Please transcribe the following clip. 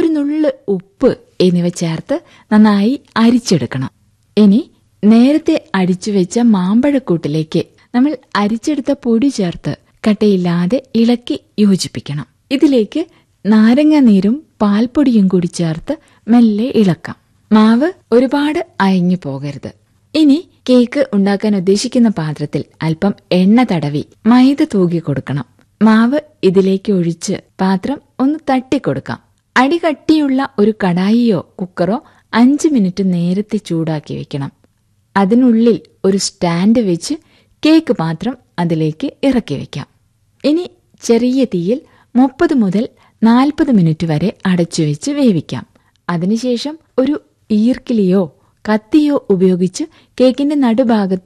നുള്ള് ഉപ്പ് എന്നിവ ചേർത്ത് നന്നായി അരിച്ചെടുക്കണം ഇനി നേരത്തെ അടിച്ചു വെച്ച മാമ്പഴക്കൂട്ടിലേക്ക് നമ്മൾ അരിച്ചെടുത്ത പൊടി ചേർത്ത് കട്ടയില്ലാതെ ഇളക്കി യോജിപ്പിക്കണം ഇതിലേക്ക് നാരങ്ങ നീരും പാൽപ്പൊടിയും കൂടി ചേർത്ത് മെല്ലെ ഇളക്കാം മാവ് ഒരുപാട് അയഞ്ഞു പോകരുത് ഇനി കേക്ക് ഉണ്ടാക്കാൻ ഉദ്ദേശിക്കുന്ന പാത്രത്തിൽ അല്പം എണ്ണ തടവി മൈദ തൂകി കൊടുക്കണം മാവ് ഇതിലേക്ക് ഒഴിച്ച് പാത്രം ഒന്ന് തട്ടിക്കൊടുക്കാം അടികട്ടിയുള്ള ഒരു കടായിയോ കുക്കറോ അഞ്ച് മിനിറ്റ് നേരത്തെ ചൂടാക്കി വെക്കണം അതിനുള്ളിൽ ഒരു സ്റ്റാൻഡ് വെച്ച് കേക്ക് പാത്രം അതിലേക്ക് ഇറക്കി വെക്കാം ഇനി ചെറിയ തീയിൽ മുപ്പത് മുതൽ നാൽപ്പത് മിനിറ്റ് വരെ അടച്ചു വെച്ച് വേവിക്കാം അതിനുശേഷം ഒരു ഈർക്കിലിയോ കത്തിയോ ഉപയോഗിച്ച് കേക്കിന്റെ നടുഭാഗത്ത്